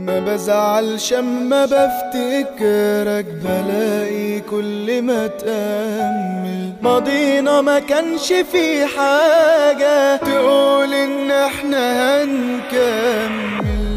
ما بزعلش اما بفتكرك بلاقي كل ما تأمل ماضينا ما كانش في حاجة تقول ان احنا هنكمل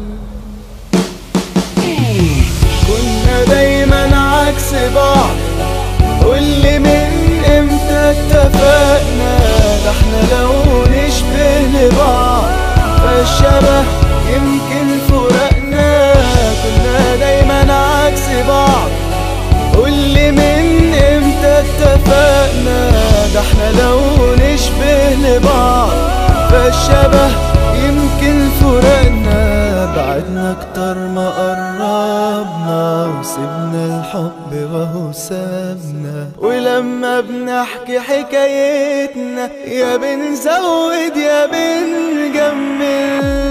كنا دايما عكس بعض قولي من امتى اتفقنا ده احنا لو نشبه لبعض فالشبه يمكن فرقنا كنا دايما عكس بعض قولي من امتى اتفقنا ده احنا لو نشبه لبعض فالشبه يمكن فرقنا بعدنا اكتر ما قربنا وسبنا الحب وهو سابنا ولما بنحكي حكايتنا يا بنزود يا بنجمل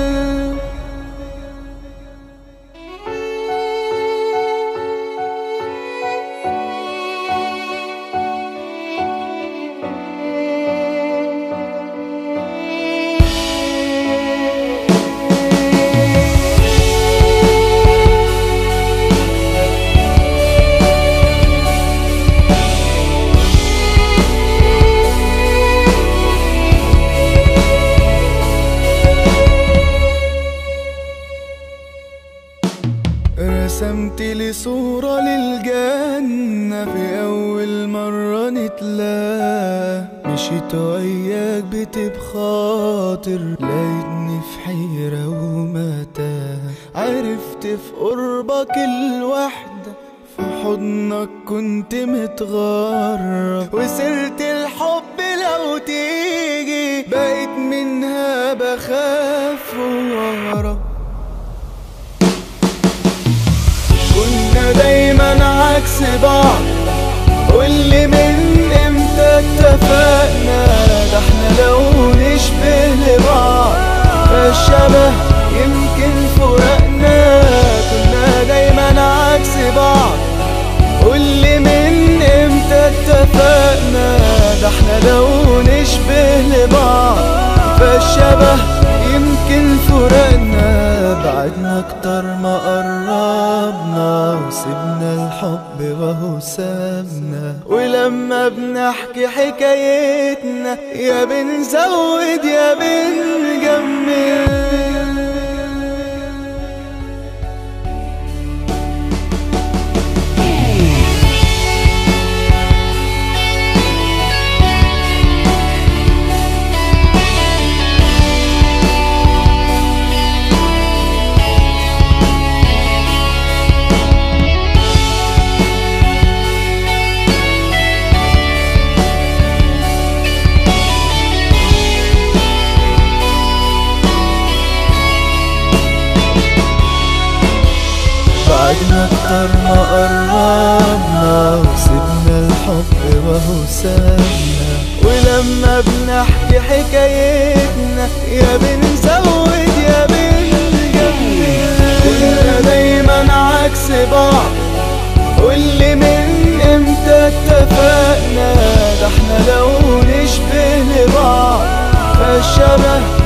رسمت لي صورة للجنة في أول مرة نتلاقى مشيت وياك بتبخاطر لقيتني في حيرة ومتاه عرفت في قربك الوحدة في حضنك كنت متغرب وسرت الحب لو تيجي بقيت منها بخاف وأهرب كنا دايما عكس بعض قولي من امتى اتفقنا ده احنا لو نشبه لبعض فالشبه يمكن فرقنا كنا دايما عكس بعض قولي من امتى اتفقنا ده احنا لو نشبه لبعض فالشبه يمكن فرقنا بعدنا اكتر ما قربنا وسبنا الحب وهو سابنا ولما بنحكي حكايتنا يا بنزود يا بنجمل بعدنا اكتر ما قربنا وسبنا الحب وهو سابنا ولما بنحكي حكايتنا يا بنزود يا بنجمل كنا دايما عكس بعض قولي من امتى اتفقنا ده احنا لو نشبه لبعض فالشبه